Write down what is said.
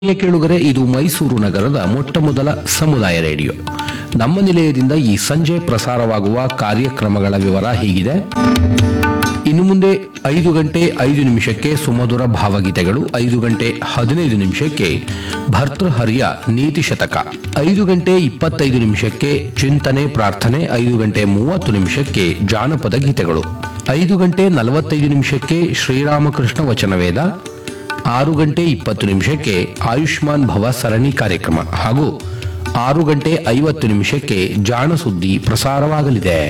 ಆತ್ಮೀಯ ಕೇಳುಗರೆ ಇದು ಮೈಸೂರು ನಗರದ ಮೊಟ್ಟ ಮೊದಲ ಸಮುದಾಯ ರೇಡಿಯೋ ನಮ್ಮ ನಿಲಯದಿಂದ ಈ ಸಂಜೆ ಪ್ರಸಾರವಾಗುವ ಕಾರ್ಯಕ್ರಮಗಳ ವಿವರ ಹೀಗಿದೆ ಇನ್ನು ಮುಂದೆ ಐದು ಗಂಟೆ ಐದು ನಿಮಿಷಕ್ಕೆ ಸುಮಧುರ ಭಾವಗೀತೆಗಳು ಐದು ಗಂಟೆ ಹದಿನೈದು ನಿಮಿಷಕ್ಕೆ ಭರ್ತೃಹರಿಯ ನೀತಿ ಶತಕ ಐದು ಗಂಟೆ ಇಪ್ಪತ್ತೈದು ನಿಮಿಷಕ್ಕೆ ಚಿಂತನೆ ಪ್ರಾರ್ಥನೆ ಐದು ಗಂಟೆ ಮೂವತ್ತು ನಿಮಿಷಕ್ಕೆ ಜಾನಪದ ಗೀತೆಗಳು ಐದು ಗಂಟೆ ನಲವತ್ತೈದು ನಿಮಿಷಕ್ಕೆ ಶ್ರೀರಾಮಕೃಷ್ಣ ವಚನವೇದ ಆರು ಗಂಟೆ ಇಪ್ಪತ್ತು ನಿಮಿಷಕ್ಕೆ ಆಯುಷ್ಮಾನ್ ಭವ ಸರಣಿ ಕಾರ್ಯಕ್ರಮ ಹಾಗೂ ಆರು ಗಂಟೆ ಐವತ್ತು ನಿಮಿಷಕ್ಕೆ ಜಾಣ ಸುದ್ದಿ ಪ್ರಸಾರವಾಗಲಿದೆ